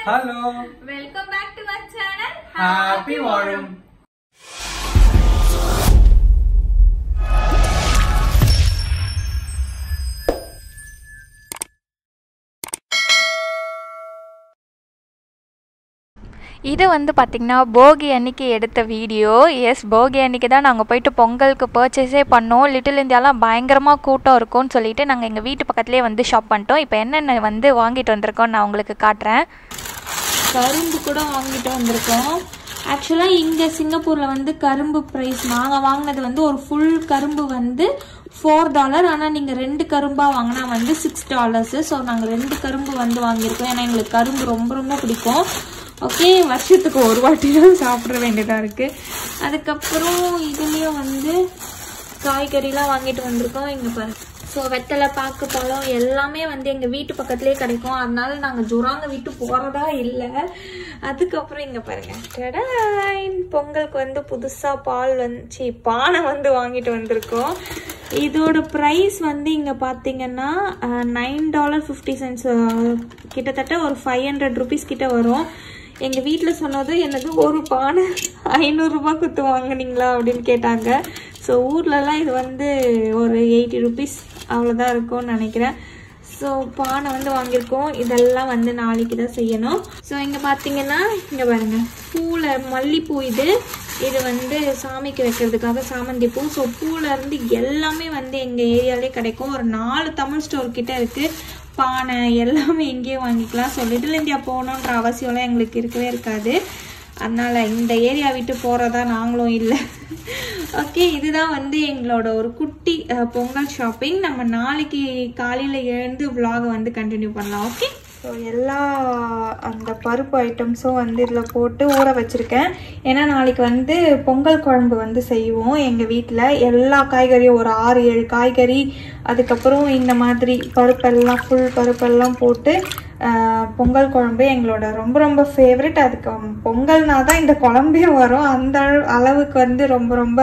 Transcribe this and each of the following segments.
Hello welcome back to our channel happy வாழும் இது வந்து பார்த்திங்கன்னா போகி அன்னைக்கு எடுத்த வீடியோ எஸ் போகி அன்னைக்கு தான் நாங்கள் போயிட்டு பொங்கலுக்கு பர்ச்சேஸே பண்ணோம் லிட்டில் இந்தியாலாம் பயங்கரமாக கூட்டம் இருக்கும்னு சொல்லிட்டு நாங்கள் எங்கள் வீட்டு பக்கத்துலேயே வந்து ஷாப் பண்ணிட்டோம் இப்போ என்னென்ன வந்து வாங்கிட்டு வந்திருக்கோம் நான் உங்களுக்கு காட்டுறேன் கரும்பு கூட வாங்கிட்டு வந்திருக்கோம் ஆக்சுவலாக இங்கே சிங்கப்பூரில் வந்து கரும்பு ப்ரைஸ் நாங்கள் வாங்கினது வந்து ஒரு ஃபுல் கரும்பு வந்து ஃபோர் டாலர் ஆனால் நீங்கள் ரெண்டு கரும்பாக வாங்கினா வந்து சிக்ஸ் டாலர்ஸு ஸோ நாங்கள் ரெண்டு கரும்பு வந்து வாங்கியிருக்கோம் ஏன்னா எங்களுக்கு கரும்பு ரொம்ப ரொம்ப பிடிக்கும் ஓகே வருஷத்துக்கு ஒரு வாட்டி தான் சாப்பிட வேண்டியதாக இருக்குது அதுக்கப்புறம் இதுலேயும் வந்து காய்கறிலாம் வாங்கிட்டு வந்திருக்கோம் இங்கே பாருங்க ஸோ வெத்தலை பாக்கு பழம் எல்லாமே வந்து எங்கள் வீட்டு பக்கத்துலேயே கிடைக்கும் அதனால நாங்கள் ஜுராங்க விட்டு போகிறதா இல்லை அதுக்கப்புறம் இங்கே பாருங்க டடாயின் பொங்கலுக்கு வந்து புதுசாக பால் வந்து சீ பானை வந்து வாங்கிட்டு வந்திருக்கோம் இதோட ப்ரைஸ் வந்து இங்கே பார்த்தீங்கன்னா நைன் டாலர் ஃபிஃப்டி சென்ட்ஸ் கிட்டத்தட்ட ஒரு ஃபைவ் ஹண்ட்ரட் ருபீஸ் கிட்ட வரும் எங்கள் வீட்டில் சொன்னது என்னது ஒரு பானை ஐநூறுரூபா கொடுத்து வாங்குனீங்களா அப்படின்னு கேட்டாங்க ஸோ ஊர்லலாம் இது வந்து ஒரு எயிட்டி ருபீஸ் அவ்வளோதான் இருக்கும்னு நினைக்கிறேன் ஸோ பானை வந்து வாங்கியிருக்கோம் இதெல்லாம் வந்து நாளைக்கு தான் செய்யணும் ஸோ இங்கே பார்த்தீங்கன்னா இங்கே பாருங்க பூவில் மல்லிப்பூ இது இது வந்து சாமிக்கு வைக்கிறதுக்காக சாமந்தி பூ ஸோ பூலேருந்து எல்லாமே வந்து எங்கள் ஏரியாலே கிடைக்கும் ஒரு நாலு தமிழ் ஸ்டோர் கிட்ட இருக்குது பானை எல்லாமே இங்கேயே வாங்கிக்கலாம் ஸோ லிட்டில் இந்தியா போகணுன்ற அவசியம்லாம் எங்களுக்கு இருக்கவே இருக்காது அதனால் இந்த ஏரியா விட்டு போகிறதா நாங்களும் இல்லை ஓகே இதுதான் வந்து எங்களோட ஒரு குட்டி அஹ், பொங்கல் ஷாப்பிங் நம்ம நாளைக்கு காலையில் எழுந்து vlog வந்து கண்டினியூ பண்ணலாம் ஓகே ஸோ எல்லா அந்த பருப்பு ஐட்டம்ஸும் வந்து இதில் போட்டு ஊற வச்சுருக்கேன் ஏன்னா நாளைக்கு வந்து பொங்கல் குழம்பு வந்து செய்வோம் எங்கள் வீட்டில் எல்லா காய்கறியும் ஒரு ஆறு ஏழு காய்கறி அதுக்கப்புறம் இந்த மாதிரி பருப்பெல்லாம் ஃபுல் பருப்பெல்லாம் போட்டு ஆஹ், பொங்கல் குழம்பு எங்களோட ரொம்ப ரொம்ப ஃபேவரட் அதுக்கு பொங்கல்னா தான் இந்த குழம்பே வரும் அந்த அளவு- அளவுக்கு வந்து ரொம்ப ரொம்ப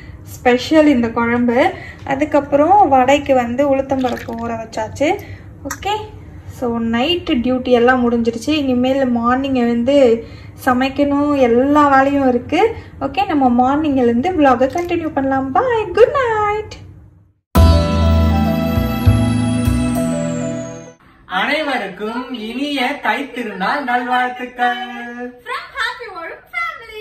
ஸ்பெஷல் இந்த குழம்பு அதுக்கப்புறம் வடைக்கு வந்து உளுத்தம்பருப்பு ஊற வச்சாச்சு ஓகே ஸோ நைட்டு டியூட்டி எல்லாம் முடிஞ்சிருச்சு இனிமேல் மார்னிங் வந்து சமைக்கணும் எல்லா வேலையும் இருக்குது ஓகே நம்ம மார்னிங்லேருந்து vlog-அ கண்டினியூ பண்ணலாம் பாய் குட் நைட் அனைவருக்கும் இனிய தைத்திருநாள் நல்வாழ்த்துக்கள் from Happy World Family.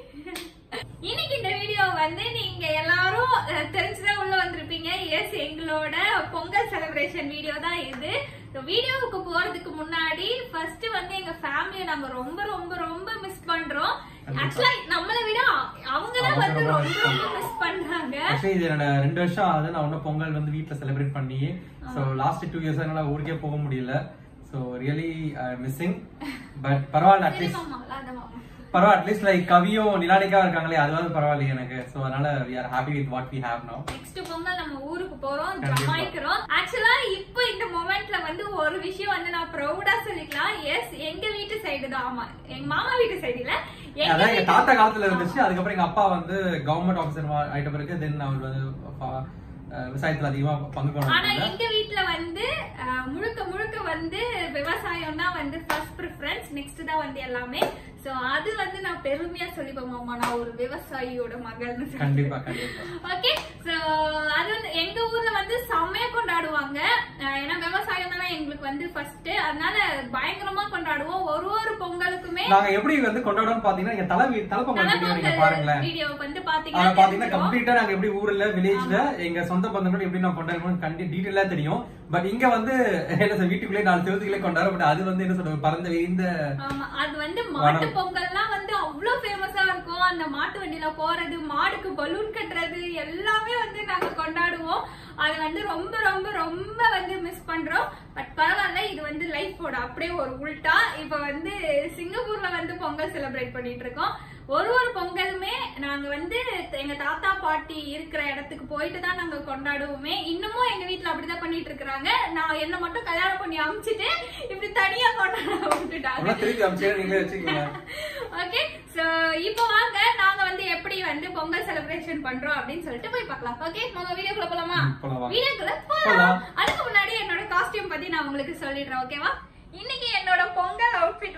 இன்னைக்கு இந்த வீடியோ வந்து நீங்க எல்லாரும் அஹ், தெரிஞ்சுதான் உள்ள வந்திருப்பீங்க எஸ் எங்களோட பொங்கல் செலிப்ரேஷன் வீடியோ தான் இது வீடியோவுக்கு போறதுக்கு முன்னாடி ஃபர்ஸ்ட் வந்து எங்க ஃபேமிலியை நாங்க ரொம்ப ரொம்ப ரொம்ப மிஸ் பண்றோம் ஆக்சுவலா நம்மளை விட அவங்க தான் அவங்க வந்து ரொம்ப ரொம்ப miss ரொம்ப மிஸ் பண்றாங்க ஆக்சுவலி இது என்னோட ரெண்டு வருஷம் ஆகுது நான் ஒன்னும் பொங்கல் வந்து வீட்ல செலிப்ரேட் பண்ணி ஸோ லாஸ்ட் டூ இயர்ஸ் என்னால ஊருக்கே போக முடியல ஸோ ரியலி மிஸ்ஸிங் பட் பரவாயில்ல அட்லீஸ்ட் மாமா அல்லாத மாமா பரவாயில்ல அட்லீஸ்ட் லைக் கவியும் நிலானிக்கா இருக்காங்களே அதுவாவது பரவாயில்லையே எனக்கு ஸோ அதனால we are happy with what we have no next Pongal நம்ம ஊருக்கு போறோம் கண்டிப்பா. ஜமாய்க்கிறோம் ஆக்சுவலா இப்போ இந்த மொமெண்ட்ல வந்து ஒரு விஷயம் வந்து நான் ப்ரௌடா சொல்லிக்கலாம் எஸ் எங்க வீட்டு சைடு தான் ஆமா எங்க மாமா வீட்டு சைடு இல்ல எங்க அதான் எங்க வீட்டு- தாத்தா காலத்துல இருந்துச்சு அதுக்கப்புறம் எங்க அப்பா வந்து கவர்மெண்ட் ஆஃபீஸர் ஆயிட்ட பிறகு தென் அவர் வந்து ப- அஹ் விவசாயத்துல அதிகமா பங்கு ஆனா கொண்டாங்க எங்க வீட்ல வந்து அஹ், முழுக்க முழுக்க வந்து விவசாயம் தான் வந்து ஃபர்ஸ்ட் ப்ரிஃபரன்ஸ் நெக்ஸ்ட் தான் வந்து எல்லாமே சோ அது வந்து நான் பெருமையா சொல்லிப்பேன் மாமா நான் ஒரு விவசாயியோட மகள்னு சொல்லிட்டு. கண்டிப்பா கண்டிப்பா ஓகே சோ அது வந்து எங்க ஊர்ல வந்து செம்மையா கொண்டாடுவாங்க அஹ் ஏன்னா விவசாயம் தானே எங்களுக்கு வந்து ஃபர்ஸ்ட் அதனால பயங்கரமா கொண்டாடுவோம் ஒரு ஒரு பொங்கலுக்குமே நாங்க எப்படி வந்து கொண்டாடுவோம் பாத்தீங்கன்னா எங்க தலை வீ- தலைப்பொங்கல் வீடியோ நீங்க பாருங்களேன் வீடியோ வந்து அத பாத்தீங்கன்னா பாத்தீங்கன்னா தெரிஞ்சிரும். கம்ப்ளீட்டா நாங்க எப்படி ஊர்ல வில்லேஜ்ல எங்க சொந்த பந்தங்களோட எப்படி நான் கொண்டாடுவோம் கண்டி டீட்டெயிலா தெரியும் பட் இங்க வந்து என்ன சொல்ல வீட்டுக்குள்ளே நாலு செவத்துக்குள்ளே கொண்டாடுறோம் பட் அது வந்து என்ன சொல்றது பறந்த விரிந்த ஆமா அது வந்து மாட்டு பொங்கல்லாம் வந்து அவ்வளவு ஃபேமஸா இருக்கும் அந்த மாட்டு வண்டியில போறது மாடுக்கு பலூன் கட்டுறது எல்லாமே வந்து நாங்க கொண்டாடுவோம் அது வந்து ரொம்ப ரொம்ப ரொம்ப வந்து மிஸ் பண்றோம் பட் பரவாயில்ல இது வந்து லைஃபோட அப்படியே ஒரு உல்டா இப்ப வந்து சிங்கப்பூர்ல வந்து பொங்கல் செலிப்ரேட் பண்ணிட்டு இருக்கோம் ஒரு ஒரு பொங்கலுமே நாங்க வந்து எங்க தாத்தா பாட்டி இருக்கிற இடத்துக்கு போயிட்டு தான் நாங்க கொண்டாடுவோமே இன்னமும் எங்க வீட்ல அப்படிதான் பண்ணிட்டு இருக்காங்க நான் என்ன மட்டும் கல்யாணம் பண்ணி அமிச்சிட்டு இப்படி தனியா கொண்டாட விட்டுட்டாங்க அவ்வளவு திருப்பி அமைச்சே நீங்களே வச்சுக்கோங்க ஓகே சோ இப்போ வாங்க நாங்க வந்து எப்படி வந்து பொங்கல் செலிப்ரேஷன் பண்றோம் அப்படின்னு சொல்லிட்டு போய் பார்க்கலாம் ஓகே நம்ம வீடியோக்குள்ள போலாமா ம், போலாம் வாங்க. வீடியோக்குள்ள போலாம். போலாம் அதுக்கு முன்னாடி என்னோட காஸ்டியூம் பத்தி நான் உங்களுக்கு சொல்லிடுறேன் ஓகேவா இன்னைக்கு என்னோட பொங்கல் அவுட்ஃபிட்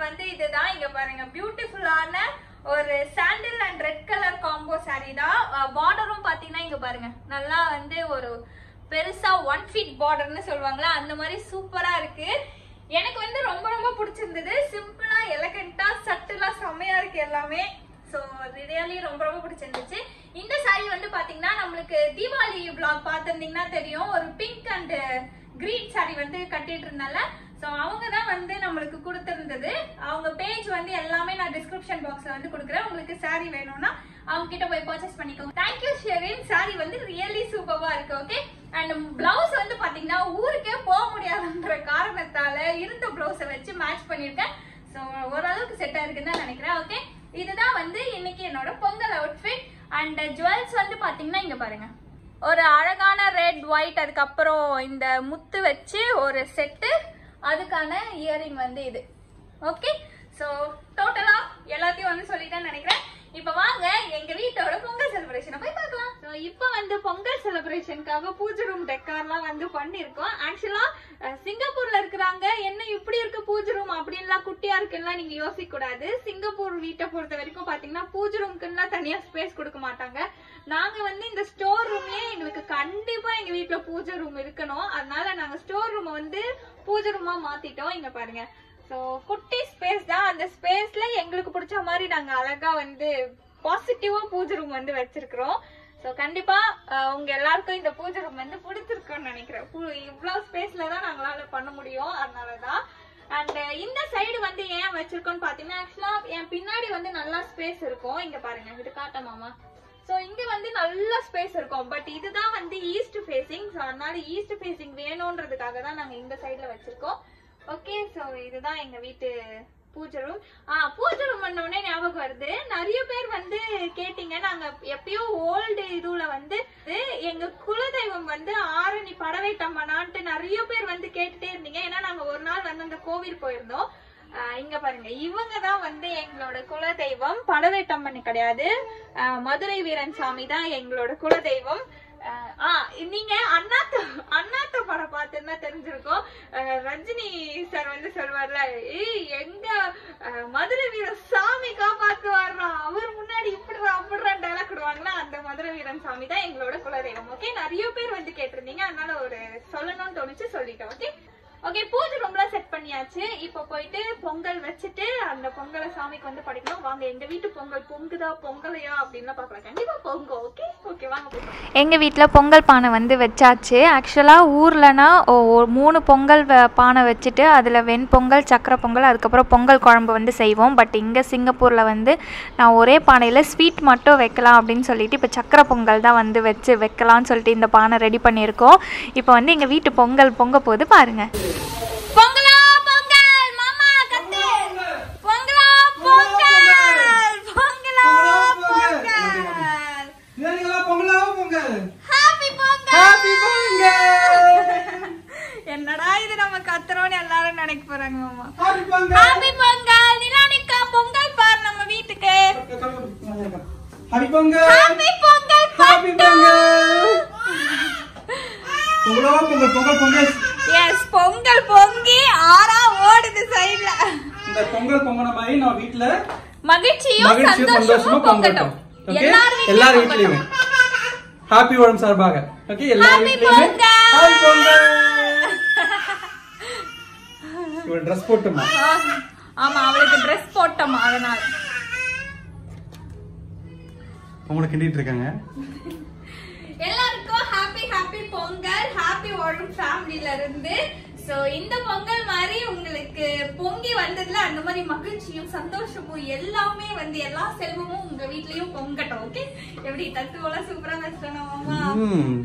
வந்து இதுதான் இங்க பாருங்க பியூட்டிஃபுல்லான ஒரு sandal and red colour combo saree தான் பார்டரும் பாத்தீங்கன்னா இங்க பாருங்க நல்லா வந்து ஒரு பெருசா ஒன் ஃபீட் பார்டர்னு சொல்லுவாங்களா அந்த மாதிரி சூப்பரா இருக்கு எனக்கு வந்து ரொம்ப ரொம்ப பிடிச்சிருந்தது சிம்பிளா எலகண்டா சட்டுலா செம்மையா இருக்கு எல்லாமே ஸோ ரியலி ரொம்ப ரொம்ப பிடிச்சிருந்துச்சு இந்த saree வந்து பாத்தீங்கன்னா நம்மளுக்கு தீபாவளி vlog பார்த்திருந்தீங்கன்னா தெரியும் ஒரு பிங்க் அண்ட் கிரீன் saree வந்து கட்டிட்டு இருந்தால ஸோ அவங்க தான் வந்து நம்மளுக்கு கொடுத்திருந்தது அவங்க பேஜ் வந்து எல்லாமே நான் டிஸ்கிரிப்ஷன் பாக்ஸ்ல வந்து கொடுக்குறேன் உங்களுக்கு saree வேணும்னா அவங்க கிட்ட போய் பர்ச்சேஸ் பண்ணிக்கோங்க தேங்க்யூ ஷெரின் saree வந்து ரியலி சூப்பரா இருக்கு ஓகே அண்ட் பிளவுஸ் வந்து பாத்தீங்கன்னா ஊருக்கே போக முடியாதுன்ற காரணத்தால இருந்த பிளவுஸை வச்சு மேட்ச் பண்ணிருக்கேன் ஸோ ஓரளவுக்கு செட் ஆயிருக்குன்னு தான் நினைக்கிறேன் ஓகே இதுதான் வந்து இன்னைக்கு என்னோட பொங்கல் அவுட்ஃபிட் அண்ட் ஜுவல்ஸ் வந்து பாத்தீங்கன்னா இங்க பாருங்க ஒரு அழகான ரெட் ஒயிட் அதுக்கப்புறம் இந்த முத்து வச்சு ஒரு செட்டு அதுக்கான இயரிங் வந்து இது ஓகே ஸோ டோட்டலா எல்லாத்தையும் வந்து சொல்லிட்டேன்னு நினைக்கிறேன் இப்போ வாங்க எங்க வீட்டோட பொங்கல் செலிப்ரேஷனை போய் பார்க்கலாம் ஸோ இப்போ வந்து பொங்கல் செலிப்ரேஷனுக்காக பூஜை ரூம் டெக்கார்லாம் வந்து பண்ணியிருக்கோம் ஆக்சுவலா சிங்கப்பூர்ல இருக்கிறாங்க என்ன இப்படி இருக்கு பூஜை ரூம் அப்படின்லாம் குட்டியா இருக்குன்னா நீங்க யோசிக்க கூடாது சிங்கப்பூர் வீட்டை பொறுத்த வரைக்கும் பாத்தீங்கன்னா பூஜை ரூம்க்குலாம் தனியா ஸ்பேஸ் கொடுக்க மாட்டாங்க நாங்க வந்து இந்த ஸ்டோர் ரூம்லயே எங்களுக்கு கண்டிப்பா எங்க வீட்ல பூஜை ரூம் இருக்கணும் அதனால நாங்க ஸ்டோர் ரூம் வந்து பூஜை ரூமா மாத்திட்டோம் இங்க பாருங்க சோ குட்டி ஸ்பேஸ் தான் அந்த ஸ்பேஸ்ல எங்களுக்கு பிடிச்ச மாதிரி நாங்க அழகா வந்து பாசிட்டிவா பூஜை ரூம் வந்து வச்சிருக்கிறோம் சோ கண்டிப்பா அஹ், உங்க எல்லாருக்கும் இந்த பூஜை ரூம் வந்து பிடிச்சிருக்கும்னு நினைக்கிறேன் பு- இவ்வளவு ஸ்பேஸ்ல தான் நாங்களால பண்ண முடியும் அதனாலதான் அண்ட் இந்த சைடு வந்து ஏன் வச்சிருக்கோம்னு பாத்தீங்கன்னா ஆக்சுவலா என் பின்னாடி வந்து நல்லா ஸ்பேஸ் இருக்கும் இங்க பாருங்க இது காட்ட மாமா சோ இங்க வந்து நல்ல ஸ்பேஸ் இருக்கும் பட் இதுதான் வந்து ஈஸ்ட் ஃபேசிங் சோ அதனால ஈஸ்ட் ஃபேசிங் வேணும்ன்றதுக்காக தான் நாங்க இந்த சைடுல வச்சிருக்கோம் ஓகே சோ இதுதான் எங்க வீட்டு பூஜை ரூம் ஆ பூஜை ரூம் பண்ண உடனே ஞாபகம் வருது நிறைய பேர் வந்து கேட்டீங்க நாங்க எப்பயோ ஓல்டு இதுல வந்து எங்க குலதெய்வம் வந்து ஆரணி படவேட்டம்மனான்ட்டு நிறைய பேர் வந்து கேட்டுட்டே இருந்தீங்க ஏன்னா நாங்க ஒரு நாள் வந்து அந்த கோவில் போயிருந்தோம் ஆஹ் இங்க பாருங்க இவங்க தான் வந்து எங்களோட குலதெய்வம் படவேட்டம்மன் கிடையாது ஆஹ் மதுரை வீரன் சாமி தான் எங்களோட குலதெய்வம் ஆஹ் ஆஹ் நீங்க அண்ணாத்த அண்ணாத்த படம் பார்த்துன்னா தெரிஞ்சிருக்கும் ஆஹ் ரஜினி சார் வந்து சொல்வார்ல ஏய் எங்க ஆஹ் மதுரை வீரன் சாமி காப்பாத்து வர்றான் அவர் முன்னாடி இப்படிதான் அப்படிதான் டைலாக் விடுவாங்களா அந்த மதுரை வீரன் சாமி தான் எங்களோட குலதெய்வம் ஓகே நிறைய பேர் வந்து கேட்டிருந்தீங்க அதனால ஒரு சொல்லணும்னு தோணுச்சு சொல்லிட்டேன் ஓகே ஓகே பூஜை ரூம்லாம் செட் பண்ணியாச்சு இப்போ போயிட்டு பொங்கல் வச்சுட்டு அந்த பொங்கலை சாமிக்கு வந்து படைக்கணும் வாங்க எங்க வீட்டு பொங்கல் பொங்குதா பொங்கலையா அப்படின்லாம் பார்க்கலாம் கண்டிப்பா பொங்க ஓகே ஓகே வாங்க போய் எங்கள் வீட்டில் பொங்கல் பானை வந்து வச்சாச்சு ஆக்சுவலாக ஊர்லனா ஒ- ஒரு மூணு பொங்கல் வ- பானை வச்சுட்டு அதில் வெண்பொங்கல் சக்கரை பொங்கல் அதுக்கப்புறம் பொங்கல் குழம்பு வந்து செய்வோம் பட் இங்கே சிங்கப்பூரில் வந்து நான் ஒரே பானையில் ஸ்வீட் மட்டும் வைக்கலாம் அப்படின்னு சொல்லிட்டு இப்போ சக்கரை பொங்கல் தான் வந்து வச்சு வைக்கலாம்னு சொல்லிட்டு இந்த பானை ரெடி பண்ணியிருக்கோம் இப்போ வந்து எங்கள் வீட்டு பொங்கல் பொங்க போது பாருங்கள் பொங்கலா பொங்கல் மாமா கத்து பொங்கலா பொங்கல் பொங்கலா பொங்கல் நீங்களா பொங்கலா பொங்கல் ஹாப்பி பொங்கல் ஹாப்பி பொங்கல் என்னடா இது நம்ம கத்துறோம்னு எல்லாரும் நினைக்க போறாங்க மாமா happy Pongal happy Pongal Nilanika Pongal for நம்ம வீட்டுக்கு happy Pongal happy Pongal happy Pongal பொங்கலா பொங்கல் பொங்கல் பொங்கல் எஸ் பொங்கல் பொங்கி ஆறா ஓடுது சைடுல இந்த பொங்கல் பொங்கன மாதிரி நான் வீட்ல மகிழ்ச்சியும் மகிழ்ச்சியும் சந்தோஷமா சந்தோஷமும் பொங்கட்டும் பொங்கட்டும் ஓகே எல்லார் எல்லார் வீட்லயும் வீட்லயுமே ஹாப்பி உடம்பு சார்பாக ஓகே எல்லார் Happy வீட்லயுமே பொங்கல்! ஹாப்பி பொங்கல் இவன் ட்ரெஸ் போட்டுமா ஆமா அவளுக்கு ட்ரெஸ் போட்டோமா அதனால உங்களை கிண்டிட்டு இருக்காங்க எல்லாருக்கும் ஹாப்பி ஹாப்பி பொங்கல் ஹாப்பி ஓடும் ஃபேமிலில இருந்து சோ இந்த பொங்கல் மாதிரி உங்களுக்கு பொங்கி வந்ததுல அந்த மாதிரி மகிழ்ச்சியும் சந்தோஷமும் எல்லாமே வந்து எல்லா செல்வமும் உங்க வீட்லயும் பொங்கட்டும் ஓகே எப்படி தத்துவெல்லாம் சூப்பரா வச்சிட்டோம் மாமா ம்.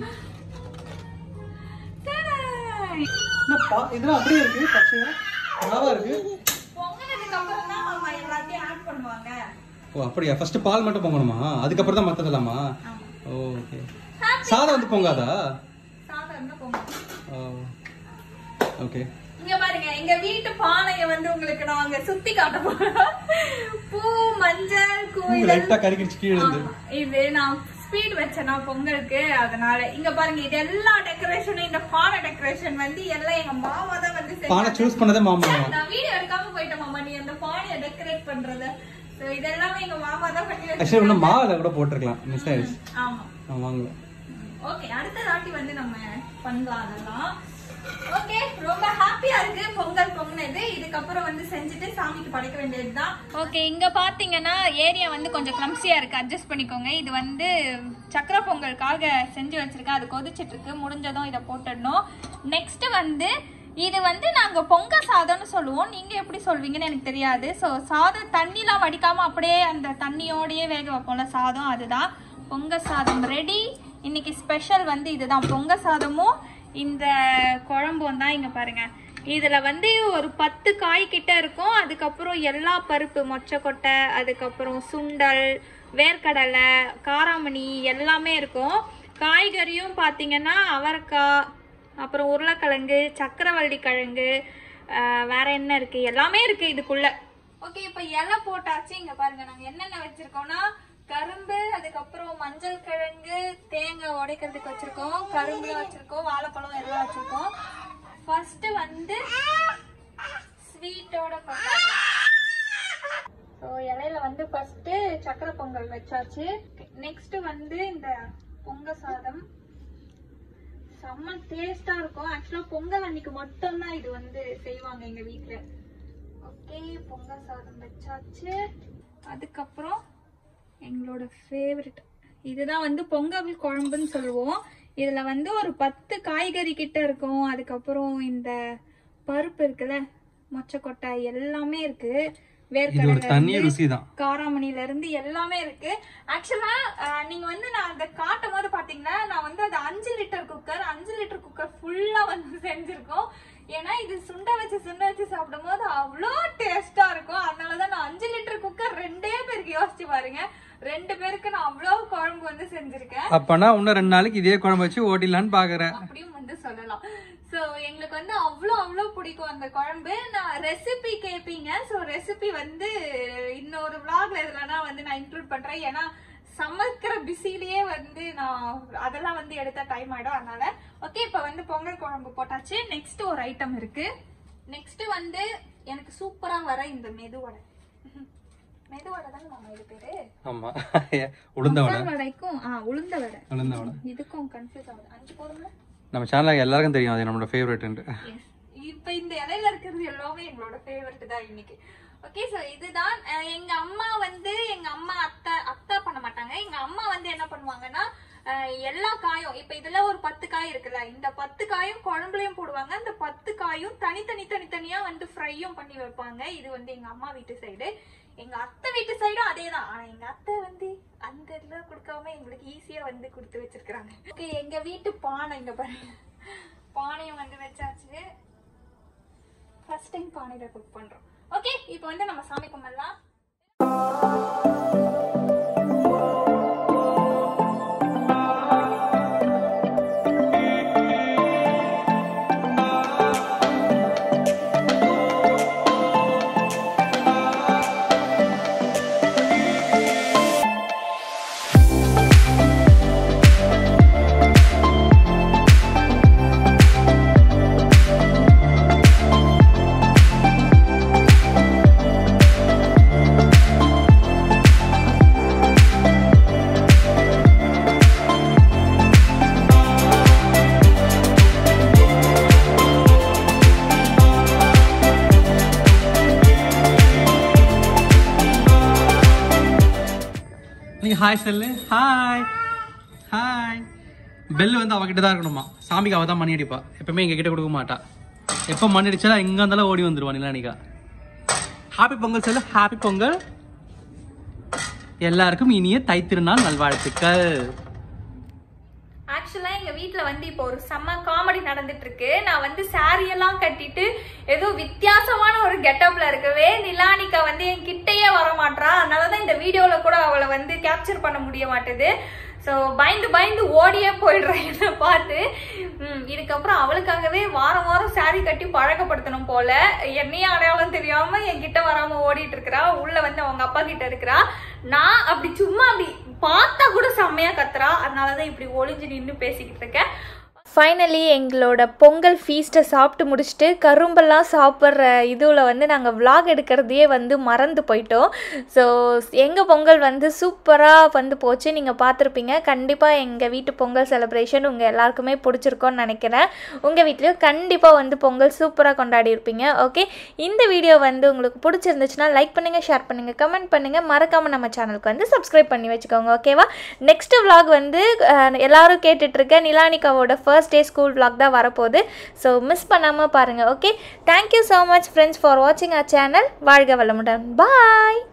டேய். என்ன பா- இதெல்லாம் அப்படியே இருக்கு பச்சையா நல்லாவா இருக்கு பொங்கினதுக்கு அப்புறம் தான் மாமா எல்லாத்தையும் ஆட் பண்ணுவாங்க ஓ அப்படியா ஃபர்ஸ்ட் பால் மட்டும் பொங்கணுமா அதுக்கப்புறம் தான் மத்ததெல்லாமா ஓகே சாதம் வந்து பொங்காதா சாதாரண பொங்கல் ஓகே இங்க பாருங்க எங்க வீட்டு பானைய வந்து உங்களுக்கு நாங்க சுத்தி காட்ட போறோம் பூ மஞ்சள் பூ கோயில் லைட்டா கருகிடுச்சு கீழே இருந்து ஆமா. இது நான் ஸ்பீட் வச்சேனா பொங்கலுக்கு அதனால இங்க பாருங்க இது எல்லா டெக்கரேஷனும் இந்த பானை டெக்கரேஷன் வந்து எல்லாம் எங்க மாமா தான் வந்து பானை செஞ்சாங்க. சூஸ் பண்ணதே மாமா சே, நான் வீடியோ எடுக்காம போயிட்டேன் மாமா நீ அந்த பானையை டெக்கரேட் பண்றத சோ இதெல்லாமே எங்க மாமா தான் பண்ணி ஆக்சுவலி வச்சிருக்காங்க. இன்னும் மாவுல கூட போட்டிருக்கலாம் மிஸ் ஆயிடுச்சு ஆமா நான் வாங்கல ஓகே அடுத்த தாட்டி வந்து நம்ம பண்ணலாம் அதெல்லாம் ஓகே ரொம்ப ஹாப்பியா இருக்கு பொங்கல் பொங்கினது இதுக்கப்புறம் வந்து செஞ்சுட்டு சாமிக்கு படைக்க வேண்டியதுதான் ஓகே இங்க பாத்தீங்கன்னா ஏரியா வந்து கொஞ்சம் கிளம்சியா இருக்கு அட்ஜஸ்ட் பண்ணிக்கோங்க இது வந்து சக்கரை பொங்கலுக்காக செஞ்சு வச்சிருக்கேன் அது கொதிச்சிட்டு இருக்கு முடிஞ்சதும் இதை போட்டுடணும் நெக்ஸ்ட் வந்து இது வந்து நாங்க பொங்க சாதம்னு சொல்லுவோம் நீங்க எப்படி சொல்வீங்கன்னு எனக்கு தெரியாது ஸோ சாதம் தண்ணிலாம் வடிக்காம அப்படியே அந்த தண்ணியோடயே வேக வைப்போம்ல சாதம் அதுதான் பொங்க சாதம் ரெடி இன்னைக்கு ஸ்பெஷல் வந்து இதுதான் பொங்க சாதமும் இந்த குழம்பும் தான் இங்க பாருங்க இதுல வந்து ஒரு பத்து காய் கிட்ட இருக்கும் அதுக்கப்புறம் எல்லா பருப்பு மொச்சக்கொட்டை அதுக்கப்புறம் சுண்டல் வேர்க்கடலை காராமணி எல்லாமே இருக்கும் காய்கறியும் பாத்தீங்கன்னா அவரைக்காய் அப்புறம் உருளைக்கிழங்கு சக்கரவள்ளி கிழங்கு ஆஹ் வேற என்ன இருக்கு எல்லாமே இருக்கு இதுக்குள்ள ஓகே இப்ப இலை போட்டாச்சு இங்க பாருங்க நாங்க என்னென்ன வச்சிருக்கோம்னா கரும்பு அதுக்கப்புறம் மஞ்சள் கிழங்கு தேங்காய் உடைக்கிறதுக்கு வச்சிருக்கோம் கரும்பு வச்சிருக்கோம் வாழைப்பழம் எல்லாம் வச்சிருக்கோம் ஃபர்ஸ்ட் வந்து ஸ்வீட்டோட ஸோ இலையில வந்து ஃபர்ஸ்ட் சக்கரை பொங்கல் வச்சாச்சு நெக்ஸ்ட் வந்து இந்த பொங்க சாதம் செம்ம டேஸ்டா இருக்கும் ஆக்சுவலா பொங்கல் அன்னைக்கு மட்டும்தான் இது வந்து செய்வாங்க எங்க வீட்ல ஓகே பொங்கல் சாதம் வச்சாச்சு அதுக்கப்புறம் எங்களோட ஃபேவரட் இதுதான் வந்து பொங்கல் குழம்புன்னு சொல்லுவோம் இதுல வந்து ஒரு பத்து காய்கறி கிட்ட இருக்கும் அதுக்கப்புறம் இந்த பருப்பு இருக்குல்ல மொச்சக்கொட்டை எல்லாமே இருக்கு இது ஒரு வேர்க்கடலை தனி இருந்து- ருசி தான் காராமணில இருந்து எல்லாமே இருக்கு ஆக்சுவலா நீங்க வந்து நான் அந்த காட்டும் போது பாத்தீங்கன்னா நான் வந்து அது அஞ்சு லிட்டர் குக்கர் அஞ்சு லிட்டர் குக்கர் ஃபுல்லா வந்து செஞ்சிருக்கோம் ஏன்னா இது சுண்ட வச்சு சுண்ட வச்சு சாப்பிடும் போது அவ்வளோ டேஸ்டா இருக்கும் அதனாலதான் நான் அஞ்சு லிட்டர் குக்கர் ரெண்டே பேருக்கு யோசிச்சு பாருங்க ரெண்டு பேருக்கு நான் அவ்வளோ குழம்பு வந்து செஞ்சிருக்கேன் அப்பனா இன்னும் ரெண்டு நாளைக்கு இதே குழம்பு வச்சு ஓட்டிடலான்னு பாக்குறேன் அப்படியும் வந்து சொல்லலாம் சோ எங்களுக்கு வந்து அவ்வளோ அவ்வளோ பிடிக்கும் அந்த குழம்பு நான் ரெசிபி கேட்பீங்க சோ ரெசிபி வந்து இன்னொரு vlogல இதுலனா வந்து நான் இன்க்ளூட் பண்றேன் ஏன்னா சமைக்கிற பிஸிலேயே வந்து நான் அதெல்லாம் வந்து எடுத்த டைம் ஆயிடும் அதனால ஓகே இப்போ வந்து பொங்கல் குழம்பு போட்டாச்சு நெக்ஸ்ட் ஒரு ஐட்டம் இருக்கு நெக்ஸ்ட் வந்து எனக்கு சூப்பரா வர இந்த மெதுவடை மெதுவடை தானே மாமா இது பேரு ஆமா உளுந்த வடை மசால் வடைக்கும் ஆ உளுந்த வடை உளுந்த வடை இதுக்கும் கன்ஃபியூஸ் ஆகுது அஞ்சு போதுங்களா நம்ம சேனல்ல எல்லாருக்கும் தெரியும் அது நம்மளோட ஃபேவரட் Yes. இப்ப இந்த இலையில இருக்கிறது எல்லாமே எங்களோட ஃபேவரட் தான் இன்னைக்கு ஓகே சோ இதுதான் அஹ் எங்க அம்மா வந்து எங்க அம்மா அத்தை அத்தை பண்ண மாட்டாங்க எங்க அம்மா வந்து என்ன பண்ணுவாங்கன்னா அஹ் எல்லா காயும் இப்ப இதுல ஒரு பத்து காய் இருக்குல்ல இந்த பத்து காயும் குழம்புலயும் போடுவாங்க அந்த பத்து காயும் தனித்தனி தனித்தனியா வந்து ஃப்ரையும் பண்ணி வைப்பாங்க இது வந்து எங்க அம்மா வீட்டு சைடு எங்க அத்தை வீட்டு சைடும் அதே தான் ஆனா எங்க அத்தை வந்து அந்த இதுல கொடுக்காம எங்களுக்கு ஈஸியா வந்து கொடுத்து வச்சிருக்காங்க ஓகே எங்க வீட்டு பானை இங்க பாருங்க பானையும் வந்து வச்சாச்சு ஃபர்ஸ்ட் டைம் பானையில குக் பண்றோம் ஓகே இப்போ வந்து நம்ம சாமி கும்பிடலாம் நீங்க ஹாய் சொல்லு ஹாய் ஹாய் பெல் வந்து அவகிட்ட தான் இருக்கணுமா சாமிக்கு அவ தான் மணி அடிப்பா எப்பவுமே எங்க கிட்ட கொடுக்க மாட்டா எப்போ மணி அடிச்சா இங்க இருந்தாலும் ஓடி வந்துருவா நிலானிகா ஹாப்பி பொங்கல் சொல்லு ஹாப்பி பொங்கல் எல்லாருக்கும் இனிய தைத்திருநாள் நல்வாழ்த்துக்கள் ஆக்சுவலா எங்க வீட்ல வந்து இப்போ ஒரு செம்ம காமெடி நடந்துட்டு இருக்கு நான் வந்து saree எல்லாம் கட்டிட்டு ஏதோ வித்தியாசமான ஒரு கெட்டப்ல இருக்கவே நிலானிகா வந்து என் கிட்டயே வர மாட்றா அதனாலதான் இந்த வீடியோல கூட அவளை வந்து கேப்சர் பண்ண முடிய மாட்டுது ஸோ பயந்து பயந்து ஓடியே போயிடுறேன் என்னை பார்த்து ம், இதுக்கப்புறம் அவளுக்காகவே வாரம் வாரம் saree கட்டி பழக்கப்படுத்தணும் போல என்னையும் அடையாளம் தெரியாம என்கிட்ட வராம ஓடிட்டு இருக்கிறா உள்ள வந்து அவங்க அப்பா கிட்ட இருக்கிறா நான் அப்படி சும்மா அப்படி பார்த்தா கூட செம்மையா கத்துறா அதனாலதான் இப்படி ஒளிஞ்சு நின்று பேசிக்கிட்டு இருக்கேன் ஃபைனலி எங்களோட பொங்கல் ஃபீஸ்ட்டை சாப்பிட்டு முடிச்சுட்டு கரும்பெல்லாம் சாப்பிட்ற இதுவில் வந்து நாங்கள் vlog எடுக்கிறதையே வந்து மறந்து போயிட்டோம் ஸோ எங்கள் பொங்கல் வந்து சூப்பராக வந்து போச்சு நீங்கள் பார்த்துருப்பீங்க கண்டிப்பாக எங்கள் வீட்டு பொங்கல் செலிப்ரேஷன் உங்கள் எல்லாருக்குமே பிடிச்சிருக்கோன்னு நினைக்கிறேன் உங்கள் வீட்லேயும் கண்டிப்பாக வந்து பொங்கல் சூப்பராக கொண்டாடி இருப்பீங்க ஓகே இந்த வீடியோ வந்து உங்களுக்கு பிடிச்சிருந்துச்சுன்னா லைக் பண்ணுங்கள் ஷேர் பண்ணுங்கள் கமெண்ட் பண்ணுங்கள் மறக்காமல் நம்ம சேனலுக்கு வந்து சப்ஸ்கிரைப் பண்ணி வச்சுக்கோங்க ஓகேவா நெக்ஸ்ட் vlog வந்து அஹ், எல்லாரும் கேட்டுட்ருக்க நிலானிகாவோட ஃபர்ஸ்ட் டே ஸ்கூல் vlog தான் வரப்போகுது ஸோ மிஸ் பண்ணாமல் பாருங்கள் okay thank you so much friends for வாட்சிங் அ சேனல் வாழ்க வளமுடன் பாய்